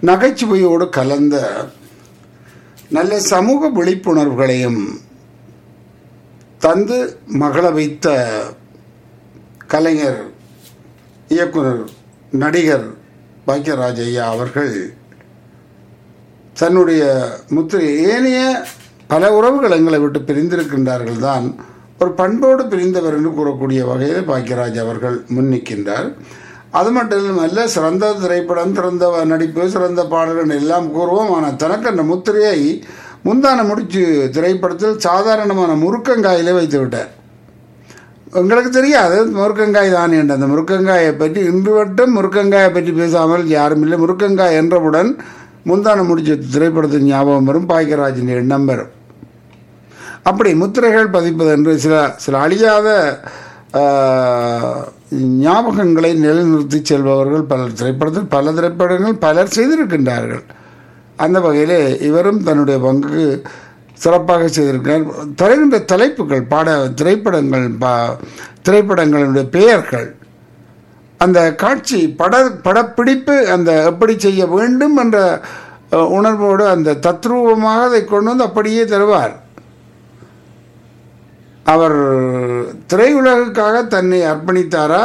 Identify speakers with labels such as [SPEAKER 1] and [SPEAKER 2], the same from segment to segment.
[SPEAKER 1] நகைச்சுவையோடு கலந்த நல்ல சமூக விழிப்புணர்வுகளையும் தந்து மகள வைத்த கலைஞர் இயக்குனர் நடிகர் பாக்கியராஜ் ஐயா அவர்கள் தன்னுடைய முத்திரை ஏனைய பல உறவுகள் எங்களை விட்டு பிரிந்திருக்கின்றார்கள் தான் ஒரு பண்போடு பிரிந்தவர் என்று கூறக்கூடிய வகையில் பாக்கியராஜ் அவர்கள் முன்னிக்கின்றார் அது மட்டுமல்ல சிறந்த திரைப்படம் சிறந்த நடிப்பு சிறந்த பாடல்கள் எல்லாம் கூறுவோம் ஆனால் தனக்கு அந்த முத்திரையை முந்தான முடிச்சு திரைப்படத்தில் சாதாரணமான முருக்கங்காயிலே வைத்து விட்டார் உங்களுக்கு தெரியாது முருக்கங்காய் தான் என்ற அந்த முருக்கங்காயை பற்றி இன்று வட்டும் முருக்கங்காயை பற்றி பேசாமல் யாரும் இல்லை முருக்கங்காய் என்றவுடன் முந்தான முடிச்ச திரைப்படத்தின் ஞாபகம் வரும் பாய்கராஜின் எண்ணம் வரும் அப்படி முத்திரைகள் பதிப்பது என்று சில சில அழியாத ஆஹ், ஞாபகங்களை நிலைநிறுத்தி செல்பவர்கள் பல திரைப்படத்தில் பல திரைப்படங்கள் பலர் செய்திருக்கின்றார்கள் அந்த வகையிலே இவரும் தன்னுடைய பங்கு சிறப்பாக செய்திருக்கிறார் தருகின்ற தலைப்புகள் பாட திரைப்படங்கள் பா திரைப்படங்களுடைய பெயர்கள் அந்த காட்சி பட படப்பிடிப்பு அந்த எப்படி செய்ய வேண்டும் என்ற அஹ், உணர்வோடு அந்த தத்ரூபமாக அதை கொண்டு வந்து அப்படியே தருவார் அவர் திரையுலகுக்காக தன்னை அர்ப்பணித்தாரா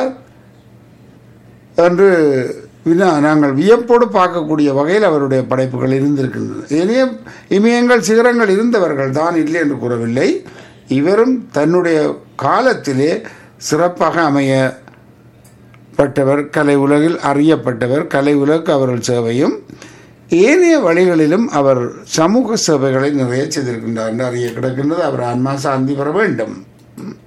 [SPEAKER 1] என்று வினா நாங்கள் வியப்போடு பார்க்கக்கூடிய வகையில் அவருடைய படைப்புகள் இருந்திருக்கின்றன இனிய இமயங்கள் சிகரங்கள் இருந்தவர்கள் தான் இல்லை என்று கூறவில்லை இவரும் தன்னுடைய காலத்திலே சிறப்பாக அமைய பட்டவர் கலை உலகில் அறியப்பட்டவர் கலை உலகு அவர்கள் சேவையும் ஏனைய வழிகளிலும் அவர் சமூக சேவைகளை நிறைய செய்திருக்கின்றார் என்று அறிய கிடக்கின்றது அவர் ஆன்மா சாந்தி பெற வேண்டும்